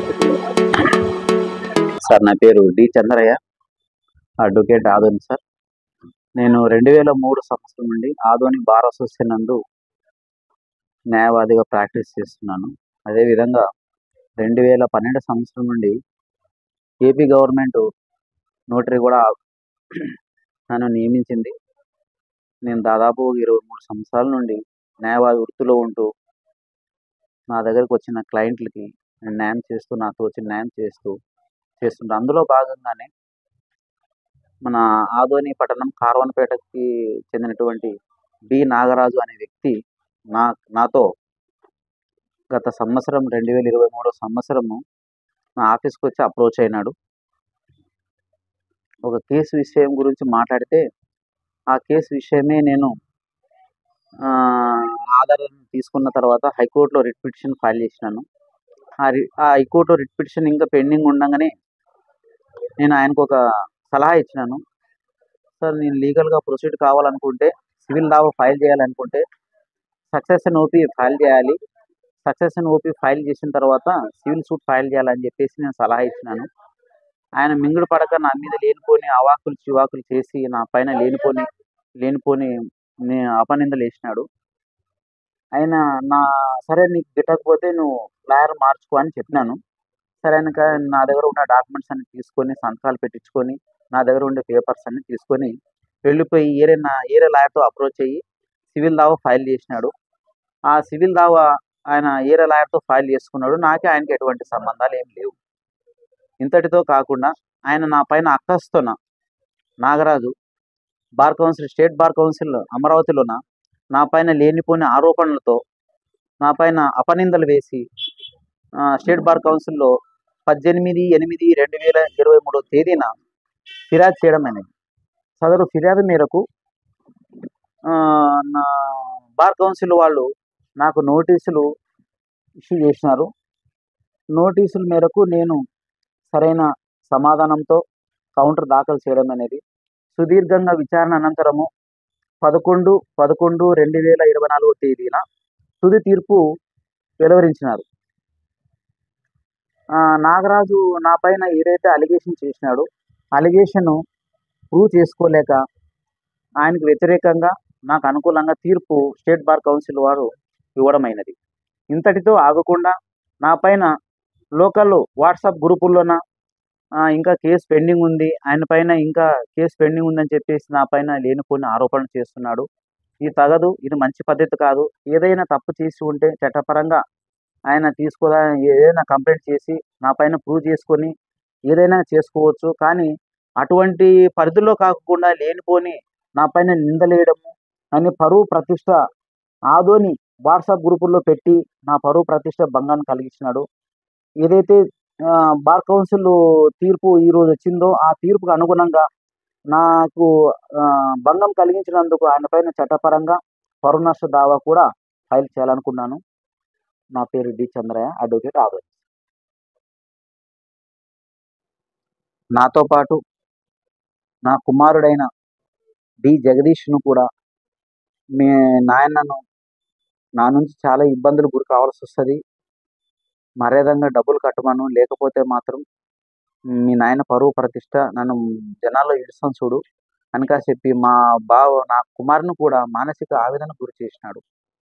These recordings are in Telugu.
సార్ నా పేరు D Chandraiah advocate Adoni sir నేను రెండు వేల మూడు సంవత్సరం నుండి ఆదోని బార్ అసోసియేషన్ నందు న్యాయవాదిగా ప్రాక్టీస్ చేస్తున్నాను అదేవిధంగా రెండు వేల పన్నెండు సంవత్సరం నుండి ఏపీ గవర్నమెంట్ నోటరీ కూడా నన్ను నియమించింది నేను దాదాపు ఇరవై మూడు సంవత్సరాల నుండి న్యాయవాది వృత్తిలో ఉంటూ నా దగ్గరకు వచ్చిన క్లయింట్లకి నేను న్యాయం చేస్తూ నాతో వచ్చిన న్యాయం చేస్తూ చేస్తుంటాను అందులో భాగంగానే మన ఆదోని పట్టణం కార్వన్పేటకి చెందినటువంటి బి నాగరాజు అనే వ్యక్తి నా నాతో గత సంవత్సరం రెండు వేల ఇరవై మూడో సంవత్సరము నా ఆఫీస్కి వచ్చి అప్రోచ్ అయినాడు ఒక కేసు విషయం గురించి మాట్లాడితే ఆ కేసు విషయమే నేను ఆ, ఆధారాలను తీసుకున్న తర్వాత హైకోర్టులో రిట్ పిటిషన్ ఫైల్ చేసినాను ఆ రి ఆ హైకోర్టులో రిట్ పిటిషన్ ఇంకా పెండింగ్ ఉండగానే నేను ఆయనకు ఒక సలహా ఇచ్చినాను సార్ నేను లీగల్గా ప్రొసీడ్ కావాలనుకుంటే సివిల్ దావా ఫైల్ చేయాలనుకుంటే సక్సెషన్ ఓపీ ఫైల్ చేయాలి సక్సెషన్ ఓపీ ఫైల్ చేసిన తర్వాత సివిల్ సూట్ ఫైల్ చేయాలని చెప్పేసి నేను సలహా ఇచ్చినాను ఆయన మింగుడు పడక నా మీద లేనిపోని అవాకులు చివాకులు చేసి నా పైన లేనిపోని లేనిపోని నే అపనిందలు వేసినాడు ఆయన నా సరే నీకు గిట్టకపోతే నువ్వు లాయర్ మార్చుకో అని చెప్పినాను సరే ఆయన కా- నా దగ్గర ఉన్న డాక్యుమెంట్స్ అన్ని తీసుకొని సంతకాలు పెట్టించుకొని నా దగ్గర ఉండే పేపర్స్ అన్ని తీసుకొని వెళ్ళిపోయి ఏరే నా ఏరే లాయర్తో అప్రోచ్ అయ్యి సివిల్ దావా ఫైల్ చేసినాడు ఆ సివిల్ దావా ఆయన ఏరే లాయర్తో ఫైల్ చేసుకున్నాడు నాకే ఆయనకి ఎటువంటి సంబంధాలు ఏం లేవు ఇంతటితో కాకుండా ఆయన నా పైన అక్కస్తున్న Nagaraju bar council state bar council అమరావతిలోన నా పైన లేనిపోని ఆరోపణలతో నా పైన అపనిందలు వేసి ఆ, స్టేట్ బార్ కౌన్సిల్లో పద్దెనిమిది ఎనిమిది రెండు వేల ఇరవై మూడో తేదీన ఫిర్యాదు చేయడం అనేది సదరు ఫిర్యాదు మేరకు ఆ, నా బార్ కౌన్సిల్ వాళ్ళు నాకు నోటీసులు ఇష్యూ చేసినారు నోటీసుల మేరకు నేను సరైన సమాధానంతో కౌంటర్ దాఖలు చేయడం అనేది సుదీర్ఘంగా విచారణ అనంతరము పదకొండు పదకొండు రెండు వేల ఇరవై నాలుగో తేదీన తుది తీర్పు వెలువరించినారు ఆ, నాగరాజు నా పైన ఏదైతే అలిగేషన్ చేసినాడో అలిగేషన్ ప్రూవ్ చేసుకోలేక ఆయనకు వ్యతిరేకంగా నాకు అనుకూలంగా తీర్పు స్టేట్ బార్ కౌన్సిల్ వారు ఇవ్వడమైనది ఇంతటితో ఆగకుండా నా పైన లోకల్ వాట్సాప్ గ్రూపుల్లోన ఆ, ఇంకా కేసు పెండింగ్ ఉంది ఆయన పైన ఇంకా కేసు పెండింగ్ ఉందని చెప్పేసి నా పైన లేనిపోని ఆరోపణలు చేస్తున్నాడు ఇది తగదు ఇది మంచి పద్ధతి కాదు ఏదైనా తప్పు చేసి ఉంటే చట్టపరంగా ఆయన తీసుకోదా ఏదైనా కంప్లైంట్ చేసి నా పైన ప్రూవ్ చేసుకొని ఏదైనా చేసుకోవచ్చు కానీ అటువంటి పరిధిలో కాకుండా లేనిపోని నా పైన నిందలేయడము అని పరువు ప్రతిష్ట ఆదోని వాట్సాప్ గ్రూపుల్లో పెట్టి నా పరువు ప్రతిష్ట భంగాన్ని కలిగించినాడు ఏదైతే ఆ, బార్ కౌన్సిల్ తీర్పు ఈ రోజు వచ్చిందో ఆ తీర్పుకు అనుగుణంగా నాకు ఆ, భంగం కలిగించినందుకు ఆయన పైన చట్టపరంగా పరువు నష్ట దావా కూడా ఫైల్ చేయాలనుకున్నాను నా పేరు డి చంద్రయ్య అడ్వకేట్ ఆదోని నాతో పాటు నా కుమారుడైన డి జగదీష్ను కూడా మీ నాయనను నా నుంచి చాలా ఇబ్బందులు గురి కావాల్సి వస్తుంది మర్యాదంగా డబ్బులు కట్టమను లేకపోతే మాత్రం మీ నాయన పరువు ప్రతిష్ట నన్ను జనాల్లో ఇడుస్తాం చూడు అనకా చెప్పి మా బావ నా కుమారుని కూడా మానసిక ఆవేదన గురి చేసినాడు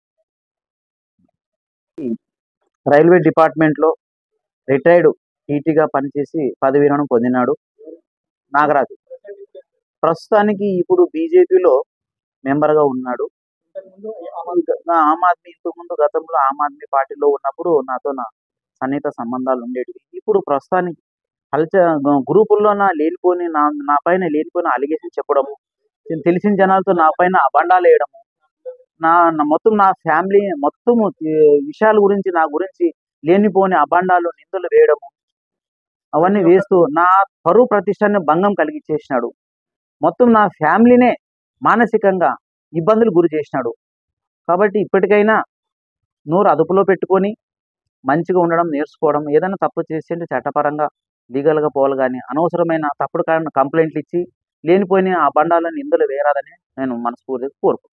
రైల్వే డిపార్ట్మెంట్లో రిటైర్డ్ టీటీగా పనిచేసి పదవి విరమణ పొందినాడు నాగరాజు ప్రస్తుతానికి ఇప్పుడు బీజేపీలో మెంబర్గా ఉన్నాడు ఇంకా ఆమ్ ఆద్మీ ఇంతకుముందు గతంలో ఆమ్ ఆద్మీ పార్టీలో ఉన్నప్పుడు నాతో నా సన్నిహిత సంబంధాలు ఉండేటివి ఇప్పుడు ప్రస్తుతానికి కల్చ గ్రూపుల్లోన లేనిపోని నా నా పైన లేనిపోయిన అలిగేషన్ చెప్పడము తె- తెలిసిన జనాలతో నా పైన అబండాలు వేయడము నా నా మొత్తం నా ఫ్యామిలీ మొత్తము ఏ, విషయాల గురించి నా గురించి లేనిపోని అబండాలు నిందలు వేయడము అవన్నీ వేస్తూ నా పరువు ప్రతిష్టని భంగం కలిగించేసినాడు మొత్తం నా ఫ్యామిలీనే మానసికంగా ఇబ్బందులు గురి చేసినాడు కాబట్టి ఇప్పటికైనా నోరు అదుపులో పెట్టుకొని మంచిగా ఉండడం నేర్చుకోవడం ఏదైనా తప్పు చేసి చట్టపరంగా లీగల్గా పోవాలి కానీ అనవసరమైన తప్పుడు కారణం కంప్లైంట్లు ఇచ్చి లేనిపోయిన ఆ బండాలను ఇందులో వేరాదని నేను మనస్ఫూర్తిగా కోరుకుంటున్నాను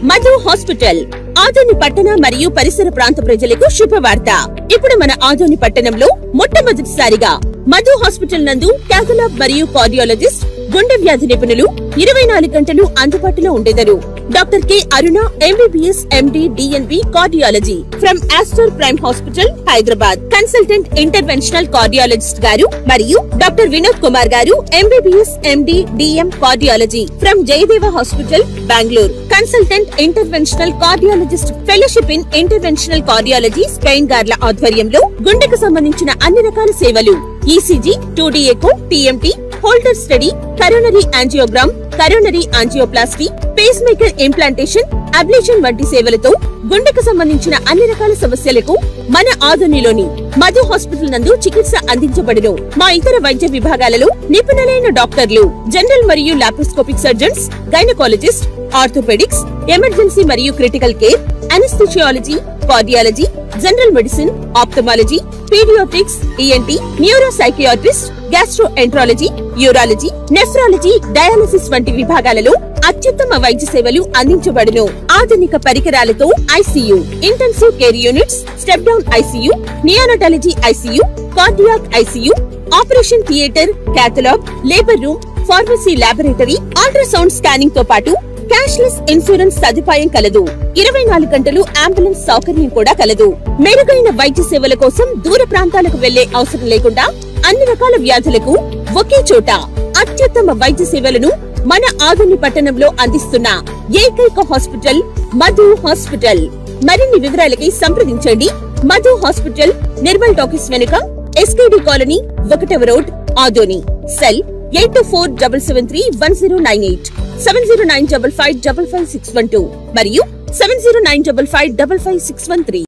మధు హాస్పిటల్ ఆదోని పట్టణ మరియు పరిసర ప్రాంత ప్రజలకు శుభవార్త ఇప్పుడు మన ఆదోని పట్టణంలో మొట్టమొదటిసారిగా మధు హాస్పిటల్ నందు క్యాథలాబ్ మరియు కార్డియాలజిస్ట్ గుండె వ్యాధి నిపుణులు ఇరవై నాలుగు గంటలు అందుబాటులో ఉండేదరు doctor K Aruna MBBS MD DNB cardiology from Aster Prime hospital Hyderabad consultant interventional cardiologist గారు మరియు డాక్టర్ వినోద్ కుమార్ గారు MBBS MD DM cardiology from Jayadeva hospital Bengaluru consultant interventional cardiologist fellowship in interventional cardiology Spain గార్ల ఆధ్వర్యంలో గుండెకు సంబంధించిన అన్ని రకాల సేవలు ECG two echo TMT holter study coronary angiogram coronary angioplasty pace maker implantation ablation వంటి సేవలతో గుండెకు సంబంధించిన అన్ని రకాల సమస్యలకు మన ఆధునిలోని మధు హాస్పిటల్ నందు చికిత్స అందించబడును మా ఇతర వైద్య విభాగాలలో నిపుణులైన డాక్టర్లు జనరల్ మరియు laparoscopic surgeons gynaecologist orthopaedics emergency మరియు critical care anaesthesiology cardiology general medicine ophthalmology paediatrics ENT neuro psychiatrist gastroenterology urology nephrology dialysis వంటి విభాగాలలో అత్యుత్తమ వైద్య సేవలు అందించబడును ఆధునిక పరికరాలతో ICU intensive care units step down ICU neonatology ICU cardiac ICU operation theatre cath lab labour room pharmacy laboratory ultrasound scanning తో పాటు క్యాష్లెస్ ఇన్సూరెన్స్ సదుపాయం కలదు ఇరవై నాలుగు గంటలు అంబులెన్స్ సౌకర్యం కూడా కలదు మెరుగైన వైద్య సేవల కోసం దూర ప్రాంతాలకు వెళ్లే అవసరం లేకుండా అన్ని రకాల వ్యాధులకు ఒకే చోట అత్యుత్తమ వైద్య సేవలను మన ఆధుని పట్టణంలో అందిస్తున్న ఏకైక హాస్పిటల్ మధు హాస్పిటల్ మరిన్ని వివరాలకై సంప్రదించండి మధు హాస్పిటల్ నిర్మల్ టాకీస్ వెనుక ఎస్కేడి కాలనీ ఒకటవ road Adoni cell eight two four double seven three one zero nine eight seven zero nine double five double five six one two మరియు seven zero nine double five double five six one three